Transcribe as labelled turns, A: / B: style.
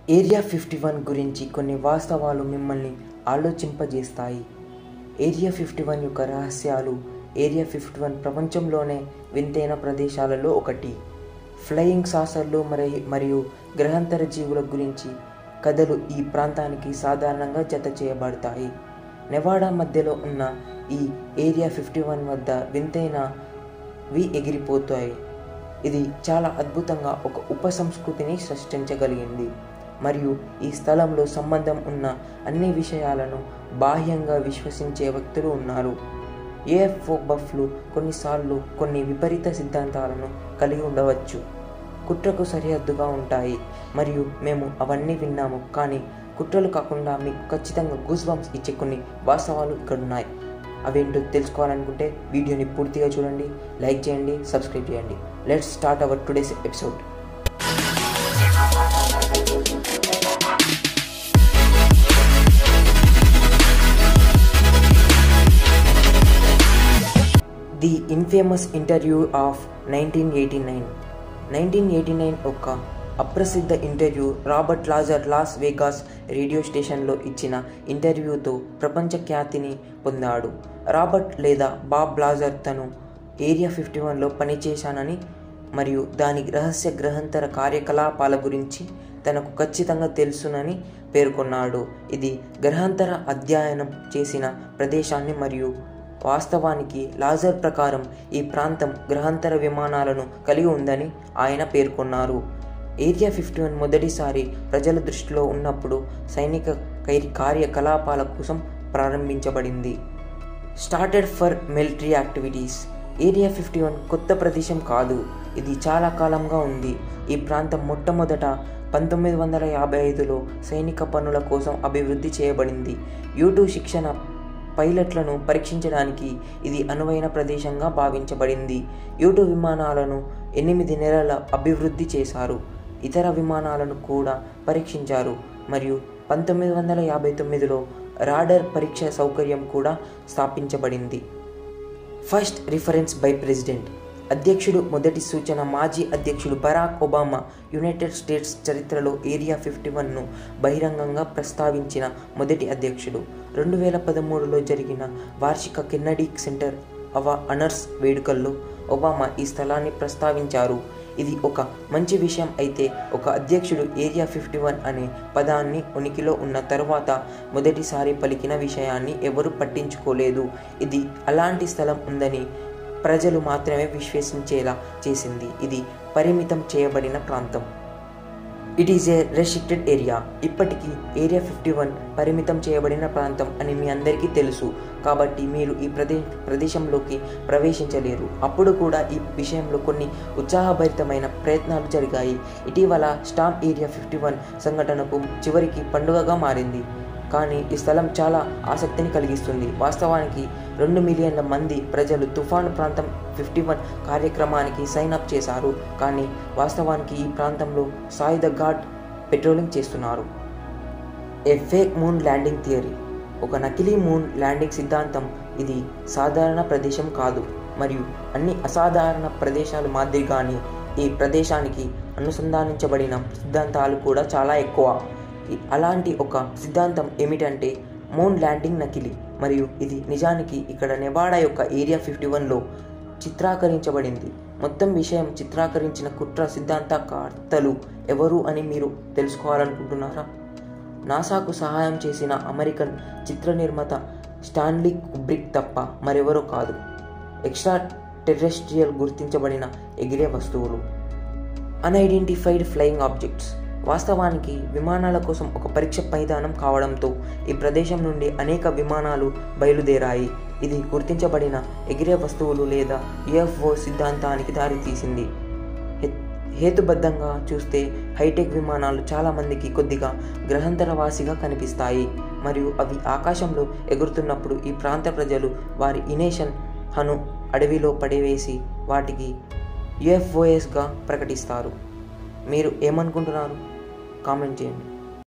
A: area fifty one గురించి కొన్ని వాస్తవాలు మిమ్మల్ని ఆలోచింపజేస్తాయి ఏరియా ఫిఫ్టీ వన్ యొక్క రహస్యాలు ఏరియా ఫిఫ్టీ వన్ ప్రపంచంలోనే వింతైన ప్రదేశాలలో ఒకటి ఫ్లయింగ్ సాసర్లు మరి మరియు గ్రహాంతర జీవుల గురించి కథలు ఈ ప్రాంతానికి సాధారణంగా జత చేయబడతాయి నెవాడా మధ్యలో ఉన్న ఈ ఏరియా ఫిఫ్టీ వన్ వద్ద వింతైనవి ఎగిరిపోతాయి ఇది చాలా అద్భుతంగా ఒక ఉప సంస్కృతిని సృష్టించగలిగింది మరియు ఈ స్థలంలో సంబంధం ఉన్న అన్ని విషయాలను బాహ్యంగా విశ్వసించే వ్యక్తులు ఉన్నారు ఏఎఫ్ఓ బఫ్లు కొన్నిసార్లు కొన్ని విపరీత సిద్ధాంతాలను కలిగి ఉండవచ్చు కుట్రకు సరిహద్దుగా ఉంటాయి మరియు మేము అవన్నీ విన్నాము కానీ కుట్రలు కాకుండా మీకు ఖచ్చితంగా గూస్ బంప్స్ ఇచ్చే కొన్ని వాస్తవాలు ఇక్కడ ఉన్నాయి అవేంటో తెలుసుకోవాలనుకుంటే వీడియోని పూర్తిగా చూడండి లైక్ చేయండి సబ్స్క్రైబ్ చేయండి let's start our today's episode the infamous interview of nineteen eighty nine nineteen eighty nine ఒక అప్రసిద్ధ interview Robert Lazar Las Vegas radio స్టేషన్లో ఇచ్చిన ఇంటర్వ్యూతో ప్రపంచ ఖ్యాతిని పొందాడు రాబర్ట్ లేదా బాబ్ లాజర్ తను ఏరియా ఫిఫ్టీ వన్లో పనిచేశానని మరియు దాని రహస్య గ్రహాంతర కార్యకలాపాల గురించి తనకు ఖచ్చితంగా తెలుసునని పేర్కొన్నాడు ఇది గ్రహాంతర అధ్యయనం చేసిన ప్రదేశాన్ని మరియు వాస్తవానికి లాజర్ ప్రకారం ఈ ప్రాంతం గ్రహాంతర విమానాలను కలిగి ఉందని ఆయన పేర్కొన్నారు ఏరియా ఫిఫ్టీ వన్ మొదటిసారి ప్రజల దృష్టిలో ఉన్నప్పుడు సైనిక కార్యకలాపాల కోసం ప్రారంభించబడింది started for military activities area fifty one కొత్త ప్రదేశం కాదు ఇది చాలా కాలంగా ఉంది ఈ ప్రాంతం మొట్టమొదట పంతొమ్మిది వందల యాభై ఐదులో సైనిక పనుల కోసం అభివృద్ధి చేయబడింది యూటూ శిక్షణ పైలట్లను పరీక్షించడానికి ఇది అనువైన ప్రదేశంగా భావించబడింది యూటూ విమానాలను ఎనిమిది నెలల అభివృద్ధి చేశారు ఇతర విమానాలను కూడా పరీక్షించారు మరియు పంతొమ్మిది వందల యాభై తొమ్మిదిలో రాడర్ పరీక్ష సౌకర్యం కూడా స్థాపించబడింది ఫస్ట్ రిఫరెన్స్ బై ప్రెసిడెంట్ అధ్యక్షుడు మొదటి సూచన మాజీ అధ్యక్షుడు బరాక్ ఒబామా యునైటెడ్ స్టేట్స్ చరిత్రలో ఏరియా ఫిఫ్టీ వన్ను బహిరంగంగా ప్రస్తావించిన మొదటి అధ్యక్షుడు రెండు వేల పదమూడులో జరిగిన వార్షిక కెన్నడీ సెంటర్ అవ అనర్స్ వేడుకల్లో ఒబామా ఈ స్థలాన్ని ప్రస్తావించారు ఇది ఒక మంచి విషయం అయితే ఒక అధ్యక్షుడు ఏరియా ఫిఫ్టీ వన్ అనే పదాన్ని ఉనికిలో ఉన్న తరువాత మొదటిసారి పలికిన విషయాన్ని ఎవరు పట్టించుకోలేదు ఇది అలాంటి స్థలం ఉందని ప్రజలు మాత్రమే విశ్వసించేలా చేసింది ఇది పరిమితం చేయబడిన ప్రాంతం it is a restricted area ఇప్పటికీ ఏరియా ఫిఫ్టీ వన్ పరిమితం చేయబడిన ప్రాంతం అని మీ అందరికీ తెలుసు కాబట్టి మీరు ఈ ప్రదే ప్రదేశంలోకి ప్రవేశించలేరు అప్పుడు కూడా ఈ విషయంలో కొన్ని ఉత్సాహభరితమైన ప్రయత్నాలు జరిగాయి ఇటీవల స్టామ్ ఏరియా ఫిఫ్టీ వన్ సంఘటనకు చివరికి పండుగగా మారింది కానీ ఈ స్థలం చాలా ఆసక్తిని కలిగిస్తుంది వాస్తవానికి రెండు మిలియన్ల మంది ప్రజలు తుఫాను ప్రాంతం ఫిఫ్టీ వన్ కార్యక్రమానికి సైన్ అప్ చేశారు కానీ వాస్తవానికి ఈ ప్రాంతంలో సాయుధ ఘాట్ పెట్రోలింగ్ చేస్తున్నారు a fake moon landing theory ఒక నకిలీ మూన్ ల్యాండింగ్ సిద్ధాంతం ఇది సాధారణ ప్రదేశం కాదు మరియు అన్ని అసాధారణ ప్రదేశాలు మాదిరిగానే ఈ ప్రదేశానికి అనుసంధానించబడిన సిద్ధాంతాలు కూడా చాలా ఎక్కువ అలాంటి ఒక సిద్ధాంతం ఏమిటంటే మూన్ ల్యాండింగ్ నకిలీ మరియు ఇది నిజానికి ఇక్కడ నెవాడా యొక్క ఏరియా ఫిఫ్టీ వన్లో చిత్రాకరించబడింది మొత్తం విషయం చిత్రాకరించిన కుట్ర సిద్ధాంతకర్తలు ఎవరు అని మీరు తెలుసుకోవాలనుకుంటున్నారా నాసాకు సహాయం చేసిన అమెరికన్ చిత్ర నిర్మాత స్టాన్లీ కుబ్రిక్ తప్ప మరెవరో కాదు ఎక్స్ట్రా టెరెస్ట్రియల్ గుర్తించబడిన ఎగిరే వస్తువులు అన్ఐడెంటిఫైడ్ ఫ్లయింగ్ ఆబ్జెక్ట్స్ వాస్తవానికి విమానాల కోసం ఒక పరీక్ష మైదానం కావడంతో ఈ ప్రదేశం నుండి అనేక విమానాలు బయలుదేరాయి ఇది గుర్తించబడిన ఎగిరే వస్తువులు లేదా యుఎఫ్ఓ సిద్ధాంతానికి దారితీసింది హేతుబద్ధంగా చూస్తే హైటెక్ విమానాలు చాలామందికి కొద్దిగా గ్రహాంతరవాసిగా కనిపిస్తాయి మరియు అవి ఆకాశంలో ఎగురుతున్నప్పుడు ఈ ప్రాంత ప్రజలు వారి ఇనేషన్ హను అడవిలో పడవేసి వాటికి యుఎఫ్ఓఎస్గా ప్రకటిస్తారు మీరు ఏమనుకుంటున్నారు కామెంట్ చేయండి